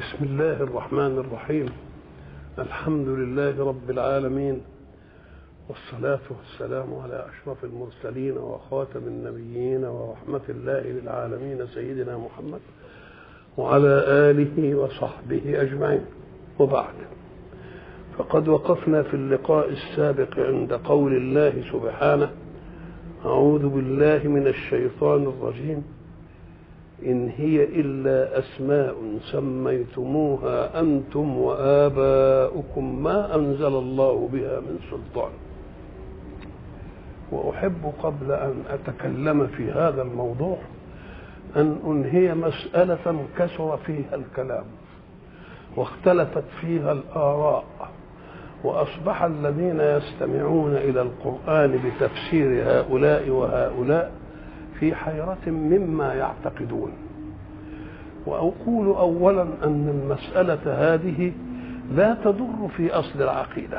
بسم الله الرحمن الرحيم الحمد لله رب العالمين والصلاة والسلام على أشرف المرسلين وخاتم النبيين ورحمة الله للعالمين سيدنا محمد وعلى آله وصحبه أجمعين وبعد فقد وقفنا في اللقاء السابق عند قول الله سبحانه أعوذ بالله من الشيطان الرجيم إن هي إلا أسماء سميتموها أنتم وآباؤكم ما أنزل الله بها من سلطان وأحب قبل أن أتكلم في هذا الموضوع أن أنهي مسألة كثر فيها الكلام واختلفت فيها الآراء وأصبح الذين يستمعون إلى القرآن بتفسير هؤلاء وهؤلاء في حيرة مما يعتقدون وأقول أولا أن المسألة هذه لا تضر في أصل العقيدة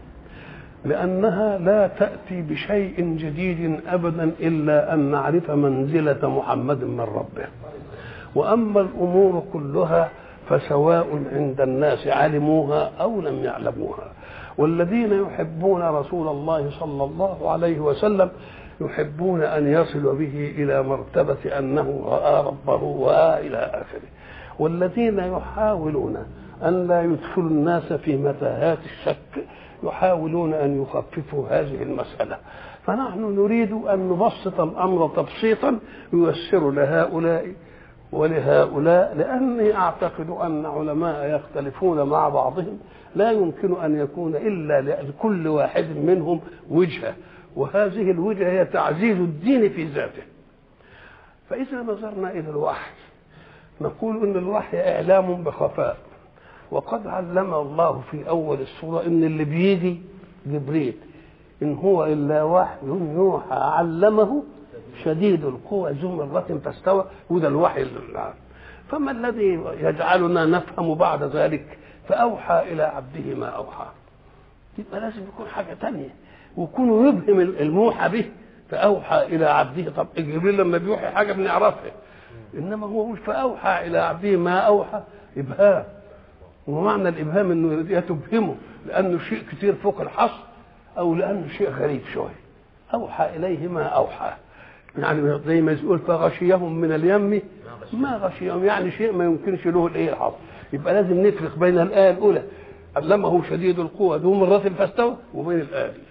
لأنها لا تأتي بشيء جديد أبدا إلا أن نعرف منزلة محمد من ربه وأما الأمور كلها فسواء عند الناس علموها أو لم يعلموها والذين يحبون رسول الله صلى الله عليه وسلم يحبون أن يصلوا به إلى مرتبة أنه رأى ربه وإلى آخره والذين يحاولون أن لا يدخلوا الناس في متاهات الشك يحاولون أن يخففوا هذه المسألة فنحن نريد أن نبسط الأمر تبسيطا ييسر لهؤلاء ولهؤلاء لأني أعتقد أن علماء يختلفون مع بعضهم لا يمكن أن يكون إلا لكل واحد منهم وجهة وهذه الوجهة هي تعزيز الدين في ذاته فإذا نظرنا إلى الوحي نقول إن الوحي إعلام بخفاء وقد علم الله في أول السورة إن اللي بيجي جبريل إن هو إلا وحي يوحى علمه شديد القوى ذو مرة فاستوى وده الوحي العام فما الذي يجعلنا نفهم بعد ذلك فأوحى إلى عبده ما أوحى يبقى لازم يكون حاجة تانية ويكون يبهم الموحى به فأوحى إلى عبده طب جبريل لما بيوحي حاجة بنعرفها إنما هو مش فأوحى إلى عبده ما أوحى إبهام ومعنى الإبهام إنه يا تبهمه لأنه شيء كتير فوق الحصر أو لأنه شيء غريب شوية أوحى إليه ما أوحى يعني زي ما يقول فغشيهم من اليم ما غشيهم يعني شيء ما يمكنش له الايه الحظ يبقى لازم نفرق بين الايه الاولى علمه شديد القوى ذو مرة فاستوى وبين الايه دي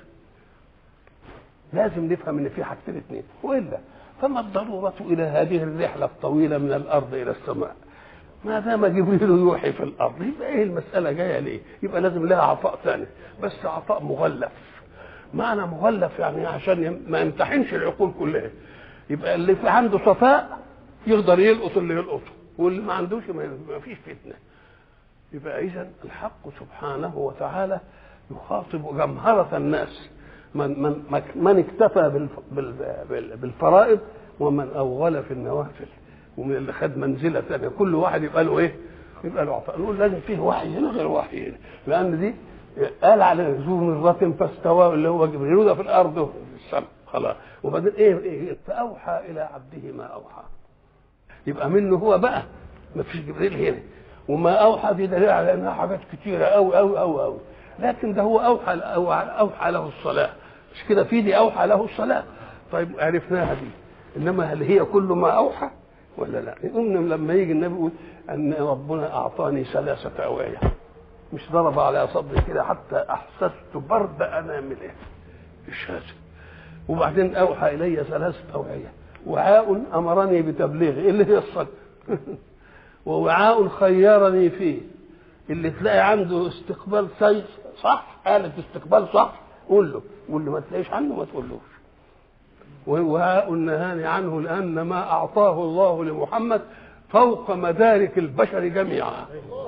لازم نفهم ان في حاجتين اثنين والا فما الضروره الى هذه الرحله الطويله من الارض الى السماء ما دام جبريل يوحي في الارض يبقى ايه المساله جايه ليه؟ يبقى لازم لها عطاء ثاني بس عطاء مغلف معنى مغلف يعني عشان ما يمتحنش العقول كلها يبقى اللي في عنده صفاء يقدر يلقط اللي يلقطه واللي ما عندوش ما فيش فتنه يبقى اذا الحق سبحانه وتعالى يخاطب جمهرة الناس من من من اكتفى بالفرائض ومن اوغل في النوافل ومن اللي خد منزله ثانيه كل واحد يبقى له ايه؟ يبقى له عطاء نقول لازم فيه وحي هنا غير وحي هنا لان دي قال على ذو مرة فاستوى اللي هو جبريل ده في الارض وفي السماء خلاص وبعدين ايه, إيه فاوحى الى عبده ما اوحى يبقى منه هو بقى ما فيش جبريل هنا وما اوحى دي دليل على انها حاجات كتيره قوي قوي قوي قوي لكن ده هو اوحى اوحى له الصلاه مش كده في دي اوحى له الصلاه طيب عرفناها دي انما هل هي كل ما اوحى ولا لا قلنا لما يجي النبي يقول ان ربنا اعطاني ثلاثه اوعيه مش ضرب على صدري كده حتى احسست برد انامله مش هذا وبعدين اوحى الي ثلاثه اوعيه وعاء امرني بتبليغه اللي هي الصدر ووعاء خيرني فيه اللي تلاقي عنده استقبال سيء صح آلة استقبال صح قول له واللي ما تلاقيش عنه ما تقولوش ووعاء نهاني عنه لأن ما أعطاه الله لمحمد فوق مدارك البشر جميعا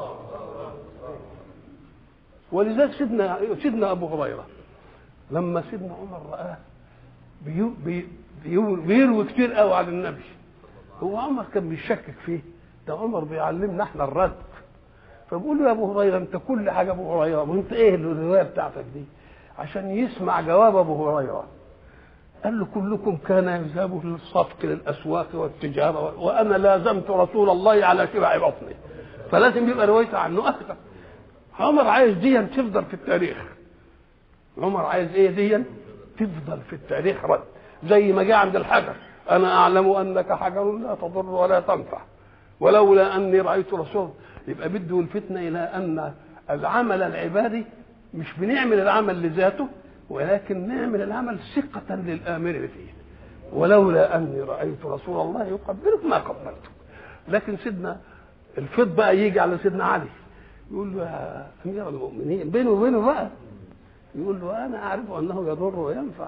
ولذلك سيدنا سيدنا ابو هريره لما سيدنا عمر راه بيو بي بيو بيروي كتير قوي على النبي هو عمر كان بيشكك فيه ده عمر بيعلمنا احنا الرد فبقول له يا ابو هريره انت كل حاجه ابو هريره وانت ايه الروايه بتاعتك دي عشان يسمع جواب ابو هريره قال له كلكم كان يذهب للصفق للاسواق والتجاره وانا لازمت رسول الله على شبع بطني فلازم يبقى روايته عنه اكثر عمر عايز دي تفضل في التاريخ عمر عايز ايه دي تفضل في التاريخ رد زي ما جاء عند الحجر انا اعلم انك حجر لا تضر ولا تنفع ولولا اني رايت رسول يبقى بده الفتنه الى ان العمل العبادي مش بنعمل العمل لذاته ولكن نعمل العمل ثقة للآمر فيه ولولا أني رأيت رسول الله يقبلك ما قبلته لكن سيدنا الفض بقى يجي على سيدنا علي يقول له يا أمير المؤمنين بينه وبينه بقى يقول له أنا أعرف أنه يضر وينفع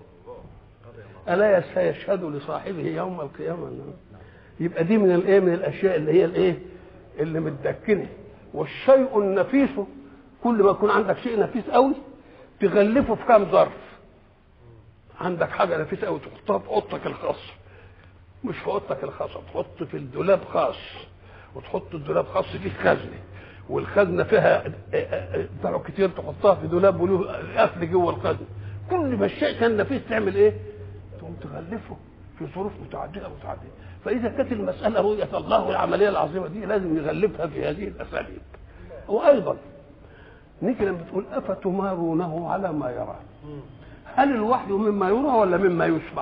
ألا سيشهد لصاحبه يوم القيامة أنه يبقى دي من الايه من الاشياء اللي هي الايه اللي متدكنه والشيء النفيس كل ما يكون عندك شيء نفيس قوي تغلفه في كام ظرف عندك حاجه نفيسه قوي تحطها في اوضتك الخاصه مش في اوضتك الخاصه تحط في الدولاب خاص وتحط الدولاب خاص فيه خزنه والخزنه فيها طرق كتير تحطها في دولاب وله قفل جوه الخزنه كل ما الشيء كان نفيس تعمل ايه؟ تقوم تغلفه في ظروف متعدده متعدده فاذا كانت المساله رؤيه الله العمليه العظيمه دي لازم يغلفها في هذه الاساليب وايضا نيجي لما تقول افتمارونه على ما يرى هل الوحي مما يرى ولا مما يسمع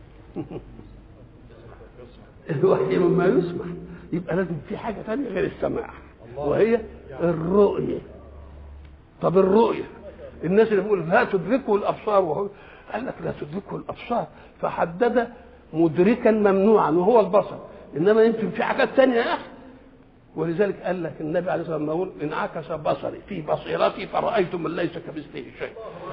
الوحي مما يسمع يبقى لازم في حاجه ثانيه غير السماع وهي الرؤيه طب الرؤيه الناس اللي بيقول لا تدركه الابصار وهو قال لك لا تدركه الابصار فحدد مدركا ممنوعا وهو البصر انما يمكن في حاجات ثانيه يا اخي ولذلك قال لك النبي عليه الصلاه والسلام يقول انعكس بصري في بصيرتي فرايت من ليس كمثله شيء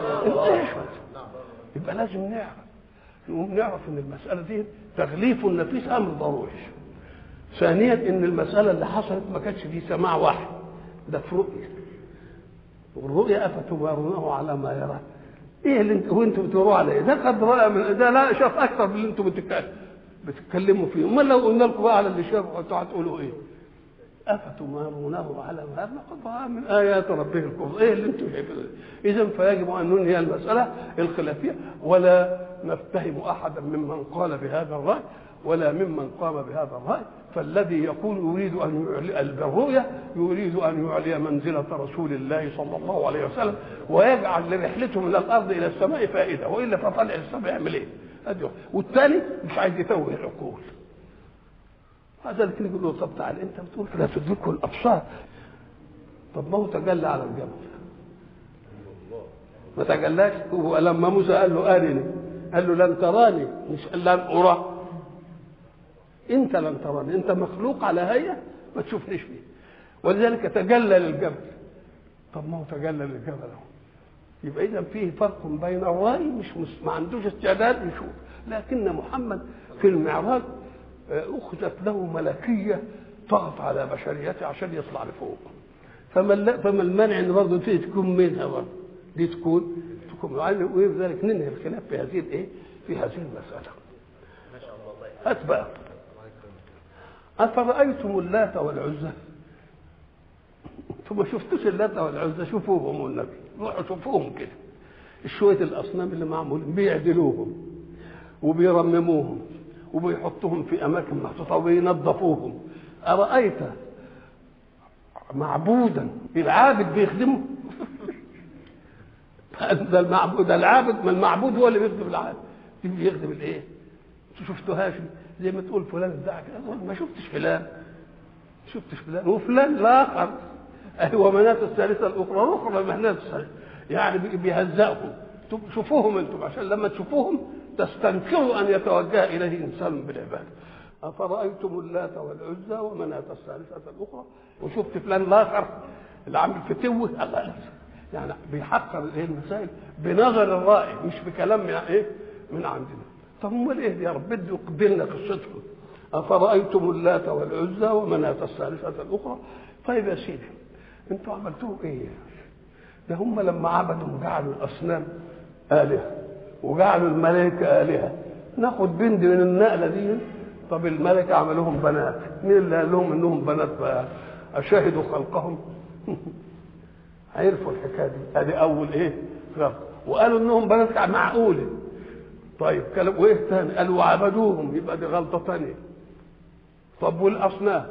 يبقى لازم نعرف نقوم نعرف ان المساله دي تغليف النفيس امر ضروري ثانيا ان المساله اللي حصلت ما كانتش في سماع واحد ده في رؤيه والرؤيا افتمارونه على ما يرى ايه اللي انت وانتم بتقولوا على ايه ده قد راى من ده لا شاف اكثر من اللي انتم بتتكلموا فيه امال لو قلنا لكم بقى على اللي شافه انتوا هتقولوا ايه افتمارونه على ما لقد راى من ايات ربه الكفر ايه اللي انتم شايفينه اذا فيجب ان ننهي المساله الخلافيه ولا نفتهم احدا ممن قال بهذا الراي ولا ممن قام بهذا الراي فالذي يقول يريد ان يعلي بالرؤيا يريد ان يعلي منزله رسول الله صلى الله عليه وسلم ويجعل لرحلته من الارض الى السماء فائده والا فطلع السماء يعمل ايه؟ والثاني مش عايز يتوه العقول هذا اللي يقول له طب تعال انت بتقول لا تدركه الابصار طب ما هو تجلى على الجبل ما تجلاش هو لما موسى قال له ارني قال له لن تراني مش قال لن ارى انت لن تراني انت مخلوق على هيئه ما تشوفنيش فيه ولذلك تجلى للجبل طب ما هو تجلى للجبل اهو يبقى اذا فيه فرق بين الراي مش ما عندوش استعداد يشوف لكن محمد في المعراج اخذت له ملكيه طغت على بشريته عشان يطلع لفوق فما فما المانع ان برضه تكون منها برضه دي تكون تكون ولذلك ننهي الخلاف في هذه الايه؟ في هذه المساله. ما شاء الله طيب. هات بقى. أفرأيتم اللات والعزى؟ انتم ما شفتوش اللات والعزى شوفوهم والنبي روحوا شوفوهم كده. شوية الأصنام اللي معمولين بيعدلوهم وبيرمموهم وبيحطوهم في اماكن محطوطه وبينظفوهم ارايت معبودا العابد بيخدمه ده المعبود ده العابد ما المعبود هو اللي بيخدم العابد بيخدم الايه شفتوهاش زي ما تقول فلان ادعك ما شفتش فلان شفتش فلان وفلان الاخر هو مناة الثالثة الأخرى أخرى مناة الثالثة يعني بيهزأهم شوفوهم أنتم عشان لما تشوفوهم تستنكروا ان يتوجه اليه انسان بالعباده افرايتم اللات والعزى ومناة الثالثه الاخرى وشفت فلان الاخر اللي عامل فتوه الله يعني بيحقر ايه المسائل بنظر الرائي مش بكلام من ايه من عندنا طب امال ايه يا رب بده يقبلنا قصتهم افرايتم اللات والعزى ومناة الثالثه الاخرى طيب يا سيدي انتوا عملتوه ايه ده هم لما عبدوا جعلوا الاصنام الهه وجعلوا الملائكة آلهة ناخد بند من النقلة دي طب الملائكة عملوهم بنات مين اللي قال لهم انهم بنات بقى أشاهدوا خلقهم عرفوا الحكاية دي ادي أول إيه غلط وقالوا انهم بنات معقولة طيب كلام وايه تاني قالوا وعبدوهم يبقى دي غلطة تانية طب والأصنام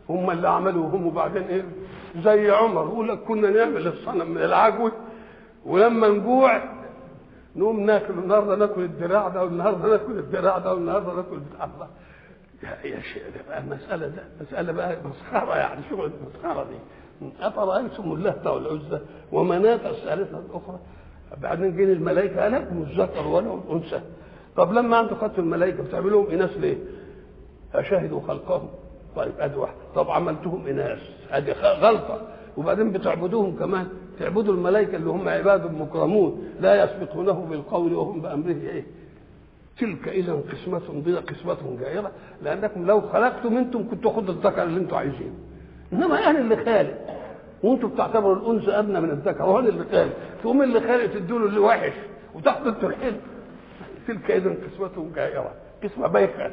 هم اللي عملوا هم وبعدين ايه زي عمر يقول لك كنا نعمل الصنم من العجوه ولما نجوع نقوم ناكل النهارده ناكل الدراع ده والنهارده ناكل الدراع ده والنهارده ناكل بتاع الله يا يا شيخ ده بقى المسألة ده مسألة بقى مسخرة يعني شغل المسخرة دي أفرأيتم اللات والعزى ومناة الثالثة الأخرى بعدين جين الملائكة ألكم الذكر ولا الأنثى طب لما أنتم خدتوا الملائكة بتعملوهم إناث ليه؟ أشاهدوا خلقهم طيب أدي واحدة طب عملتهم إناث أدي غلطة وبعدين بتعبدوهم كمان تعبدوا الملائكة اللي هم عباد مكرمون لا يسبقونه بالقول وهم بأمره إيه؟ تلك اذا قسمة ضيقة قسمة جائرة لانكم لو خلقتم انتم كنتوا خدوا الذكر اللي انتم عايزينه انما انا اللي خالق وانتم بتعتبروا الانثى ادنى من الذكر هو انا اللي خالق تقوم اللي خالق تدوا له اللي وحش وتاخدوا انتوا الحلو تلك اذا قسمة جائرة قسمة بايخة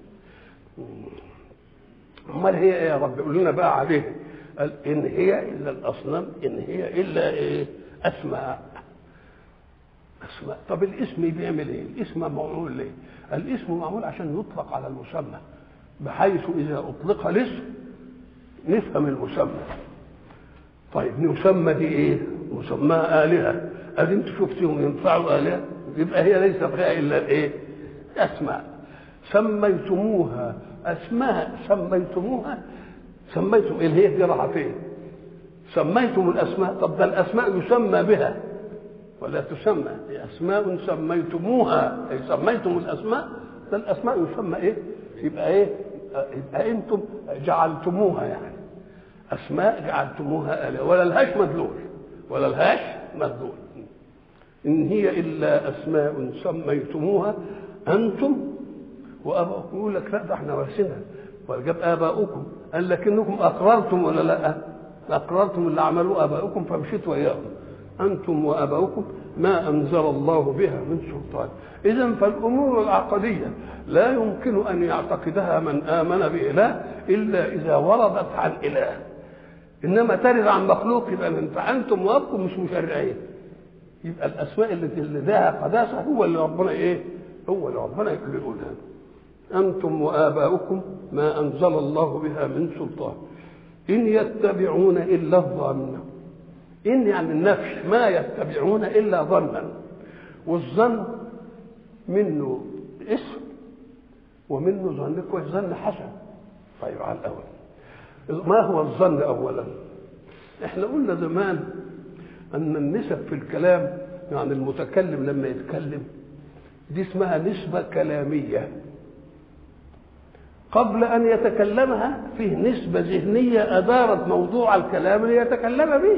امال هي ايه يا رب قول لنا بقى عليه قال ان هي الا الاصنام ان هي الا ايه اسماء اسماء طب الاسم بيعمل ايه الاسم معمول ليه الاسم معمول عشان يطلق على المسمى بحيث اذا اطلق الاسم نفهم المسمى طيب مسمى دي ايه مسماها الهه ادي انتوا شفتهم ينفعوا الهه يبقى هي ليست فيها الا الايه اسماء سميتموها اسماء سميتموها سميتم اللي هي دي راحه فين سميتم الاسماء طب ده الاسماء يسمى بها ولا تسمى أسماء سميتموها أي سميتم الأسماء ده الأسماء يسمى إيه؟ يبقى إيه؟ يبقى أنتم جعلتموها يعني أسماء جعلتموها آلهة ولا الهاش مدلول ولا الهاش مدلول إن هي إلا أسماء سميتموها أنتم وأباؤكم يقول لك لا ده احنا وارثينها وجاب آباؤكم قال لكنكم أقررتم ولا لا؟ أقررتم اللي عملوه آباؤكم فمشيت وإياهم أنتم وأباؤكم ما أنزل الله بها من سلطان إذا فالأمور العقدية لا يمكن أن يعتقدها من آمن بإله إلا إذا وردت عن إله إنما ترد عن مخلوق يبقى فأنتم وأبكم مش مشرعين يبقى الأسماء التي اللي لها قداسة هو اللي ربنا إيه؟ هو اللي ربنا يقولها أنتم وآباؤكم ما أنزل الله بها من سلطان إن يتبعون إلا الظن إن يعني النفس ما يتبعون إلا ظنا والظن منه اسم ومنه ظن كويس ظن حسن طيب على الأول ما هو الظن أولا احنا قلنا زمان أن النسب في الكلام يعني المتكلم لما يتكلم دي اسمها نسبة كلامية قبل أن يتكلمها فيه نسبة ذهنية أدارت موضوع الكلام ليتكلم به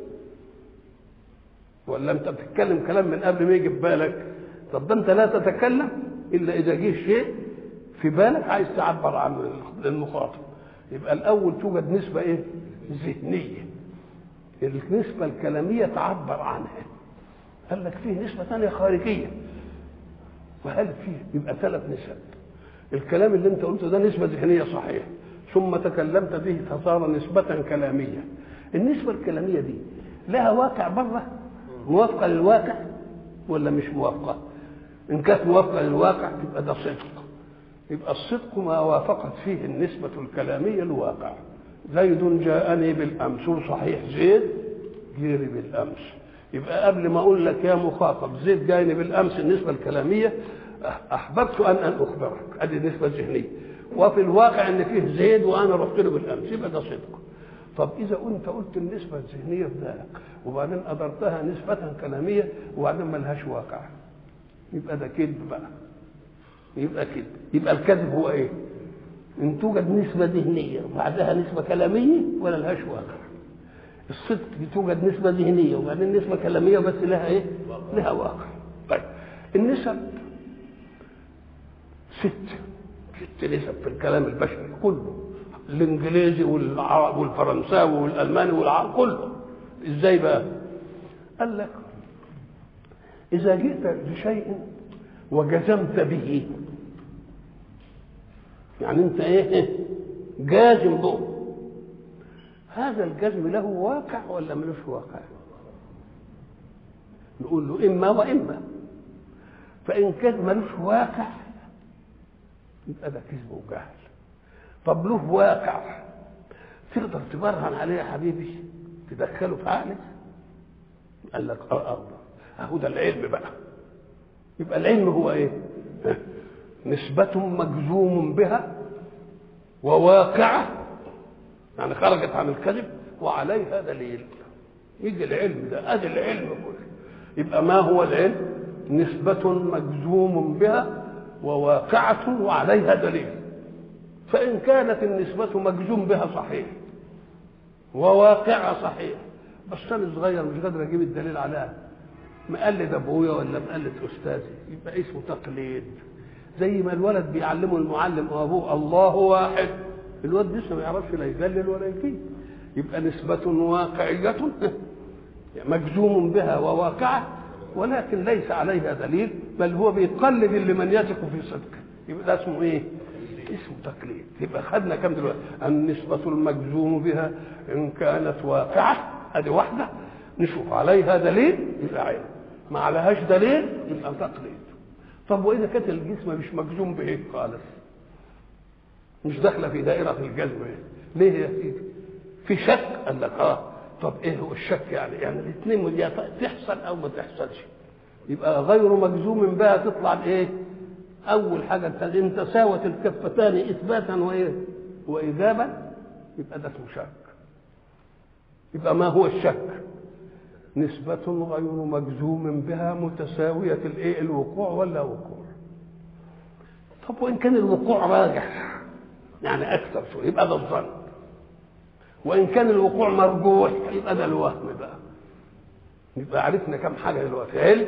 ولا انت بتتكلم كلام من قبل ما يجي في بالك طب ده انت لا تتكلم الا اذا جه شيء في بالك عايز تعبر عن المخاطب يبقى الاول توجد نسبه ايه ذهنيه النسبه الكلاميه تعبر عنها قال لك فيه نسبه ثانيه خارجيه وهل فيه يبقى ثلاث نسب الكلام اللي انت قلته ده نسبه ذهنيه صحيح ثم تكلمت به فصار نسبه كلاميه النسبه الكلاميه دي لها واقع بره موافقة للواقع ولا مش موافقة إن كانت موافقة للواقع تبقى ده صدق يبقى الصدق ما وافقت فيه النسبة الكلامية الواقع زيد جاءني بالأمس صحيح زيد جيري بالأمس يبقى قبل ما أقول لك يا مخاطب زيد جايني بالأمس النسبة الكلامية أحببت أن أن أخبرك هذه النسبة الذهنية وفي الواقع أن فيه زيد وأنا رحت له بالأمس يبقى ده صدق طب اذا انت قلت النسبه الذهنيه في ذلك وبعدين ادرتها نسبه كلاميه وبعدين ما لهاش واقع يبقى ده كذب بقى يبقى كذب يبقى الكذب هو ايه ان توجد نسبه ذهنيه وبعدها نسبه كلاميه ولا لهاش واقع الصدق توجد نسبه ذهنيه وبعدين نسبه كلاميه بس لها ايه لها واقع طيب النسب ست ست نسب في الكلام البشري كله الانجليزي والعرب والفرنساوي والالماني والعرب كله ازاي بقى قال لك اذا جئت بشيء وجزمت به يعني انت ايه جازم به هذا الجزم له واقع ولا ملوش واقع نقول له اما واما فان كان ملوش واقع يبقى ده كذب وجهل طب له واقع تقدر تبرهن عليه يا حبيبي تدخله في عقلك قال لك اه اه اهو ده العلم بقى يبقى العلم هو ايه نسبة مجزوم بها وواقعة يعني خرجت عن الكذب وعليها دليل يجي العلم ده ادي العلم كله يبقى ما هو العلم نسبة مجزوم بها وواقعة وعليها دليل فإن كانت النسبة مجزوم بها صحيح وواقعة صحيح بس أنا صغير مش قادر أجيب الدليل عليها مقلد أبويا ولا مقلد أستاذي يبقى اسمه تقليد زي ما الولد بيعلمه المعلم وأبوه الله واحد الولد لسه ما يعرفش لا يدلل ولا يفيد يبقى نسبة واقعية مجزوم بها وواقعة ولكن ليس عليها دليل بل هو بيقلد اللي من يثق في صدقه يبقى ده اسمه ايه؟ اسمه تقليد يبقى خدنا كم دلوقتي النسبة المجزوم بها إن كانت واقعة ادي واحدة نشوف عليها دليل يبقى عين ما عليهاش دليل يبقى تقليد طب واذا كانت الجسم مش مجزوم بايه خالص مش داخله في دائره الجزم إيه؟ ليه يا سيدي في شك قال لك اه طب ايه هو الشك يعني يعني الاثنين يا تحصل او ما تحصلش يبقى غير مجزوم بها تطلع ايه اول حاجه ان تساوت الكفتان اثباتا وايه واجابا يبقى ده اسمه شك يبقى ما هو الشك نسبة غير مجزوم بها متساوية الايه الوقوع ولا وقوع طب وإن كان الوقوع راجح يعني أكثر شوية يبقى ده الظن وإن كان الوقوع مرجوح يبقى ده الوهم بقى يبقى عرفنا كم حاجة دلوقتي علم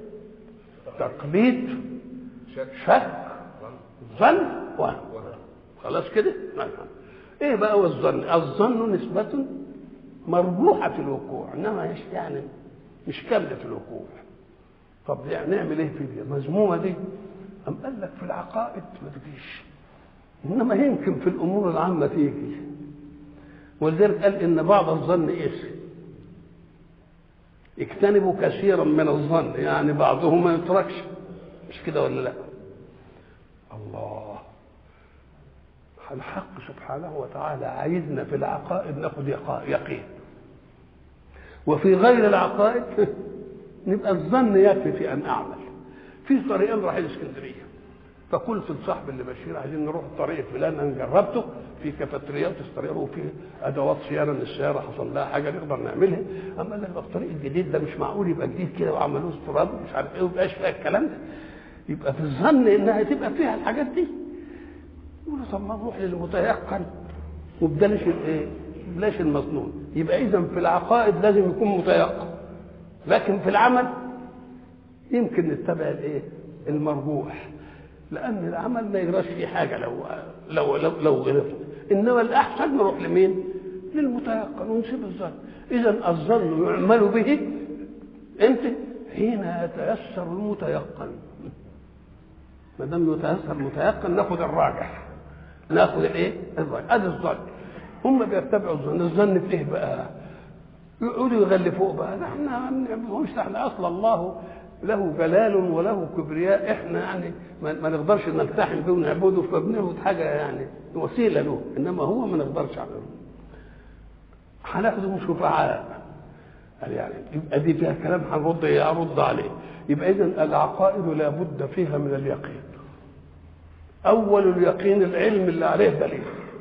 تقليد شك ظن وهم خلاص كده نعم ايه بقى هو الظن الظن نسبة مربوحة الوقوع انما مش يعني مش كاملة الوقوع طب يعني نعمل ايه في دي مذمومة دي أم قال لك في العقائد ما تجيش انما يمكن في الامور العامة تيجي ولذلك قال ان بعض الظن اسم اجتنبوا كثيرا من الظن يعني بعضهم ما يتركش مش كده ولا لا الله الحق سبحانه وتعالى عايزنا في العقائد ناخد يقين وفي غير العقائد نبقى الظن يكفي في ان اعمل في طريقين رايح الاسكندريه فقلت لصاحبي اللي بشير عايزين نروح الطريق فلان انا جربته في كافيتريات استريار وفي ادوات صيانه للسياره حصل لها حاجه نقدر نعملها اما قال لك ده الطريق الجديد ده مش معقول يبقى جديد كده وعملوه استراد ومش عارف ايه ومبقاش فيها الكلام ده يبقى في الظن انها تبقى فيها الحاجات دي يقول طب ما نروح للمتيقن وبلاش الايه؟ بلاش المظنون يبقى اذا في العقائد لازم يكون متيقن لكن في العمل يمكن نتبع الايه؟ المرجوح لان العمل ما يجراش فيه حاجه لو لو لو, لو غلطنا انما الاحسن نروح لمين؟ للمتيقن ونسيب الظن اذا الظن يعمل به انت حين يتيسر المتيقن ما دام يتيسر المتيقن ناخذ الراجح ناخذ الايه؟ الراجح ادي الظن هم بيتبعوا الظن الظن في ايه بقى؟ يقعدوا يغلفوه بقى ده احنا ما بنعملهمش احنا اصلا الله له جلال وله كبرياء احنا يعني ما نقدرش نلتحم به ونعبده فبنعبد حاجه يعني وسيله له انما هو ما نقدرش عليه هناخدهم شفعاء يعني يبقى دي فيها كلام هنرد يرد عليه يبقى اذا العقائد لا بد فيها من اليقين اول اليقين العلم اللي عليه دليل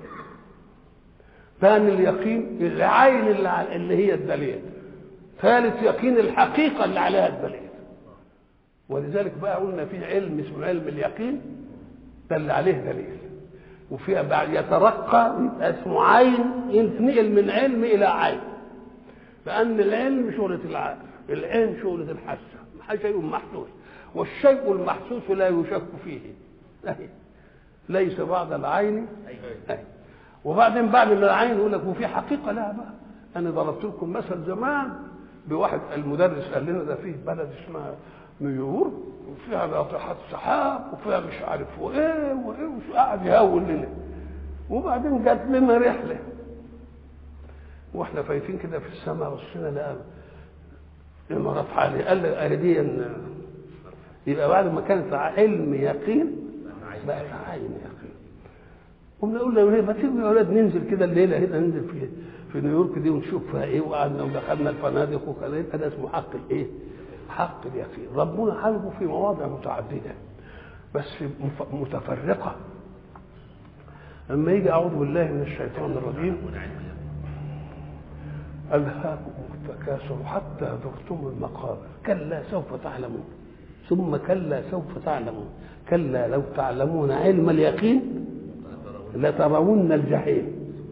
ثاني اليقين العين اللي, اللي هي الدليل ثالث يقين الحقيقه اللي عليها الدليل ولذلك بقى قلنا في علم اسمه علم اليقين ده اللي عليه دليل وفيها بعد يترقى يبقى اسمه عين ينتقل من علم الى عين لان العلم شغله العقل العين شغله الحاسه شيء محسوس والشيء المحسوس لا يشك فيه أهي. ليس بعد العين أهي. وبعدين بعد العين يقول لك وفي حقيقه لها بقى انا ضربت لكم مثل زمان بواحد المدرس قال لنا ده فيه بلد اسمها نيويورك وفيها ناطحات سحاب وفيها مش عارف وايه وايه وش قاعد يهول لنا وبعدين جات لنا رحله واحنا فايتين كده في السماء بصينا لقى امارات عاليه قال لي اهي دي يبقى بعد ما كانت علم يقين بقت عين يقين قمنا نقول له ما تيجوا يا اولاد ننزل كده الليله هنا ننزل في في نيويورك دي ونشوف فيها ايه وقعدنا ودخلنا الفنادق وكذا يبقى ده اسمه حق الايه؟ حق اليقين ربنا حاربه في مواضع متعدده بس متفرقه لما يجي اعوذ بالله من الشيطان الرجيم الهاكم التكاثر حتى زرتم المقابر كلا سوف تعلمون ثم كلا سوف تعلمون كلا لو تعلمون علم اليقين لترون الجحيم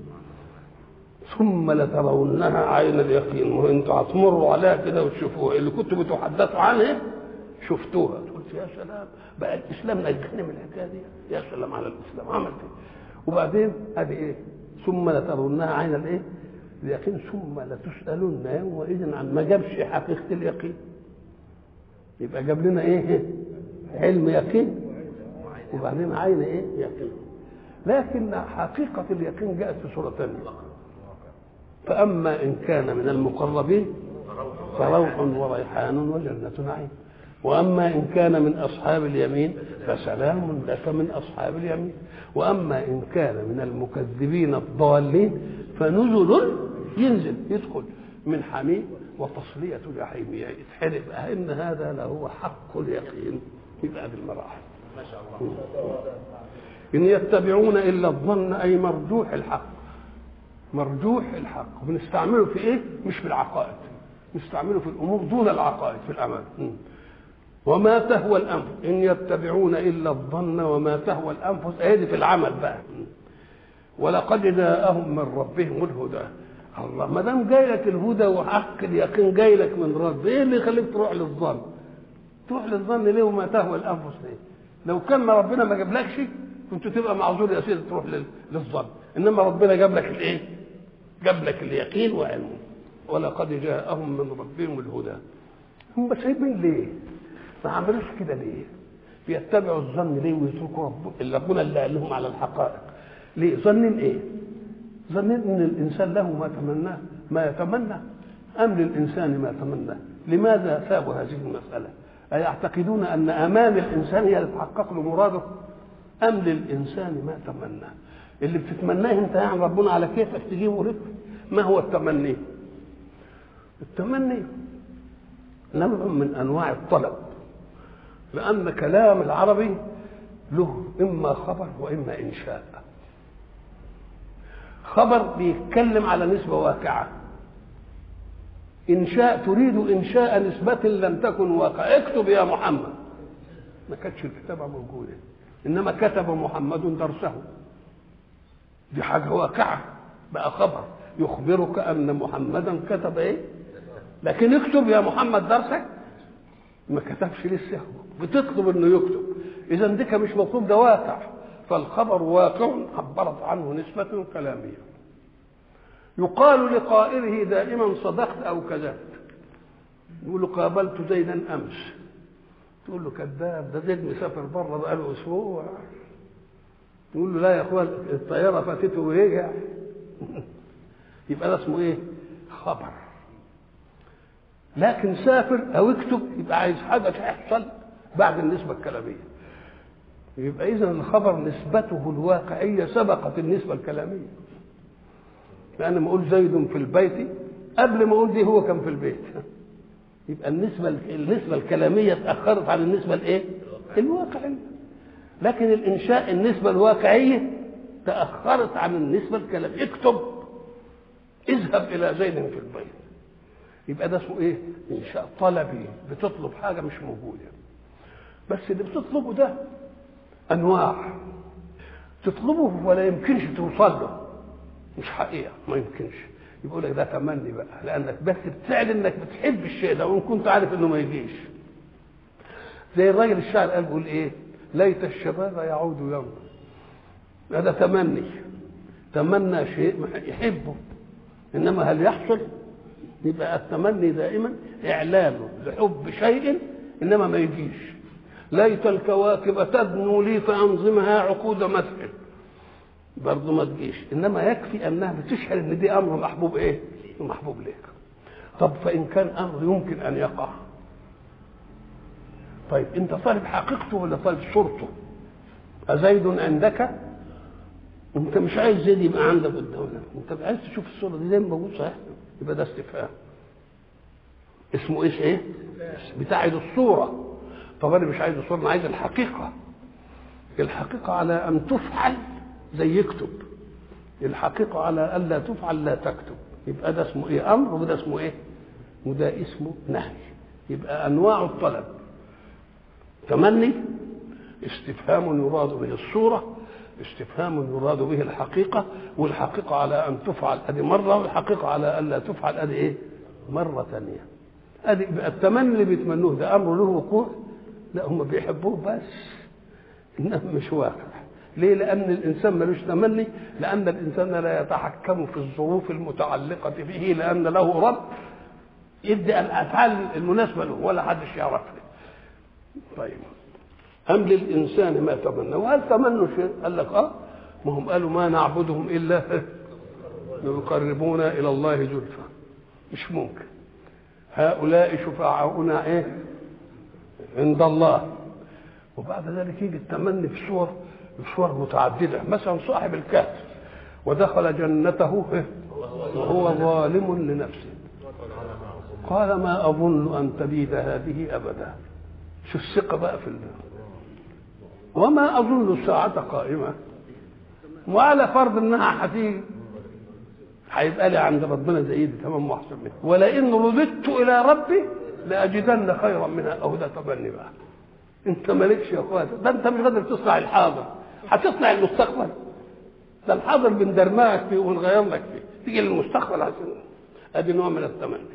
ثم لترونها عين اليقين وانتوا هتمروا عليها كده وتشوفوها اللي كنتوا بتحدثوا عنها شفتوها قلت يا سلام بقى الاسلام نجحني من الحكايه دي يا سلام على الاسلام عملت ايه وبعدين ادي ايه ثم لترونها عين الايه اليقين ثم لتسالن يومئذ عن ما جابش حقيقه اليقين يبقى جاب لنا ايه علم يقين وبعدين عين ايه يقين لكن حقيقة اليقين جاءت في سورة ثانية فأما إن كان من المقربين فروح وريحان وجنة نعيم وأما إن كان من أصحاب اليمين فسلام لك من أصحاب اليمين وأما إن كان من المكذبين الضالين فنزل ينزل يدخل من حميم وتصلية جحيم يتحرق إن هذا لهو حق اليقين يبقى بالمراحل ما شاء الله إن يتبعون إلا الظن أي مرجوح الحق مرجوح الحق بنستعمله في إيه؟ مش في العقائد نستعمله في الأمور دون العقائد في الأمان وما تهوى الأنفس إن يتبعون إلا الظن وما تهوى الأنفس هذه في العمل بقى ولقد جاءهم من ربهم الهدى الله ما دام جاي لك الهدى وحق اليقين جاي لك من رب ايه اللي يخليك تروح للظن تروح للظن ليه وما تهوى الانفس ليه لو كان ربنا ما جابلكش كنت تبقى معذور يا سيدي تروح للظن انما ربنا جاب لك الايه جاب لك اليقين وعلمه ولقد جاءهم من ربهم الهدى هم سايبين ليه ما عملوش كده ليه بيتبعوا الظن ليه ويتركوا رب ربنا اللي قال لهم على الحقائق ليه ظنين ايه ظنين ان الانسان له ما تمناه ما يتمنى ام للانسان ما تمنى لماذا سابوا هذه المساله ايعتقدون ان امام الانسان هي تتحقق له مراده ام للانسان ما تمنى اللي بتتمناه انت يعني ربنا على كيفك تجيبه لك ما هو التمني التمني نوع من انواع الطلب لان كلام العربي له اما خبر واما انشاء خبر بيتكلم على نسبه واقعه انشاء تريد انشاء نسبه لم تكن واقعه اكتب يا محمد ما كانتش الكتابه موجوده انما كتب محمد درسه دي حاجه واقعه بقى خبر يخبرك ان محمدا كتب ايه لكن اكتب يا محمد درسك ما كتبش لسه بتطلب انه يكتب اذا ديك مش مطلوب ده واقع فالخبر واقع عبرت عنه نسبة كلامية يقال لقائله دائما صدقت او كذبت يقول له قابلت زيدا امس تقول له كذاب ده زيد مسافر بره بقاله اسبوع تقول له لا يا اخوان الطياره فاتته ورجع يبقى ده اسمه ايه خبر لكن سافر او اكتب يبقى عايز حاجه تحصل بعد النسبه الكلاميه يبقى اذا الخبر نسبته الواقعيه سبقت النسبه الكلاميه لان ما اقول زيد في البيت قبل ما اقول دي هو كان في البيت يبقى النسبه النسبه الكلاميه اتاخرت عن النسبه الايه الواقعيه لكن الانشاء النسبه الواقعيه تاخرت عن النسبه الكلاميه اكتب اذهب الى زيد في البيت يبقى ده اسمه ايه انشاء طلبي بتطلب حاجه مش موجوده بس اللي بتطلبه ده انواع تطلبه ولا يمكنش توصل له مش حقيقه ما يمكنش يقول لك ده تمني بقى لانك بس بتعلن انك بتحب الشيء ده وان كنت عارف انه ما يجيش زي الراجل الشاعر قال بيقول ايه ليت الشباب يعود يوما هذا تمني تمنى شيء يحبه انما هل يحصل يبقى التمني دائما اعلان لحب شيء انما ما يجيش ليت الكواكب تدنو لي فانظمها عقود مسح برضه ما تجيش انما يكفي انها بتشعر ان دي امر محبوب ايه محبوب لك طب فان كان امر يمكن ان يقع طيب انت طالب حقيقته ولا طالب صورته ازيد عندك انت مش عايز زي دي يبقى عندك الدوله انت عايز تشوف الصوره دي زي ما موجود صحيح يبقى ده استفهام اسمه ايش ايه بتاعد الصوره طب انا مش عايز الصوره انا عايز الحقيقه الحقيقه على ان تفعل زي يكتب الحقيقه على الا تفعل لا تكتب يبقى ده اسمه ايه امر وده اسمه ايه وده اسمه نهي يبقى انواع الطلب تمني استفهام يراد به الصوره استفهام يراد به الحقيقه والحقيقه على ان تفعل ادي مره والحقيقه على الا تفعل ادي ايه مره ثانيه ادي بقى التمني اللي بيتمنوه ده امر له وقوع لا هم بيحبوه بس انه مش واقع ليه لان الانسان ملوش تمني لان الانسان لا يتحكم في الظروف المتعلقه به لان له رب يدي الافعال المناسبه له ولا حدش يعرفها طيب أم للإنسان ما تمنى وهل تمنوا شيء قال لك آه ما هم قالوا ما نعبدهم إلا يقربونا إلى الله زلفى مش ممكن هؤلاء شفعاؤنا إيه عند الله وبعد ذلك يجي التمني في صور في صور متعددة مثلا صاحب الكهف ودخل جنته وهو ظالم لنفسه قال ما أظن أن تبيد هذه أبدا شو الثقة بقى في الله وما أظن الساعة قائمة وعلى فرض إنها هتيجي هيبقى لي عند ربنا زي دي تمام واحسن منها ولئن رددت إلى ربي لأجدن خيرا منها أو ده تبني بقى أنت مالكش يا أخوات ده أنت مش قادر تصنع الحاضر هتصنع المستقبل ده الحاضر بندرمغك فيه ونغير لك فيه تيجي للمستقبل عشان ادي نوع من التمني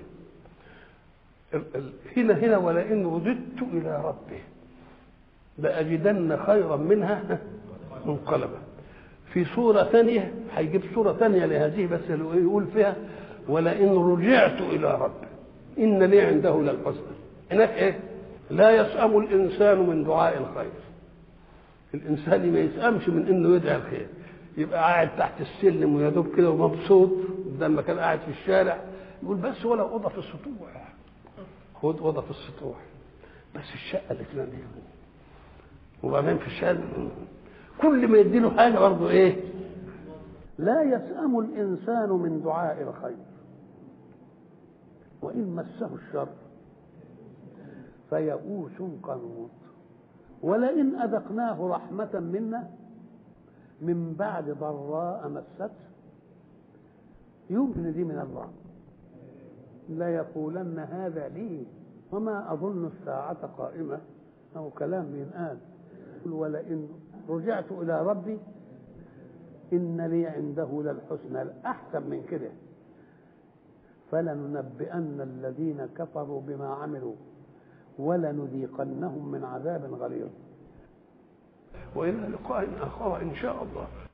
هنا هنا ولئن رددت الى ربي لأجدن خيرا منها منقلبا في سورة ثانية هيجيب سورة ثانية لهذه بس يقول فيها ولئن رجعت إلى ربي إن لي عنده للحسنى هناك إيه؟ لا يسأم الإنسان من دعاء الخير الإنسان ما يسأمش من إنه يدعي الخير يبقى قاعد تحت السلم ويا دوب كده ومبسوط بدل ما كان قاعد في الشارع يقول بس ولا أوضة في السطوح خد أوضة في السطوح بس الشقة اللي كده دي وبعدين في الشارع كل ما يديله حاجة برضه إيه لا يسأم الإنسان من دعاء الخير وإن مسه الشر فيئوس قنوط ولئن أذقناه رحمة منا من بعد ضراء مسته يمكن دي من الله لا يقولن هذا لي وما أظن الساعة قائمة أو كلام ينقال ولئن رجعت إلى ربي إن لي عنده للحسنى الأحسن من كده فلننبئن الذين كفروا بما عملوا ولنذيقنهم من عذاب غليظ وإلى لقاء آخر إن شاء الله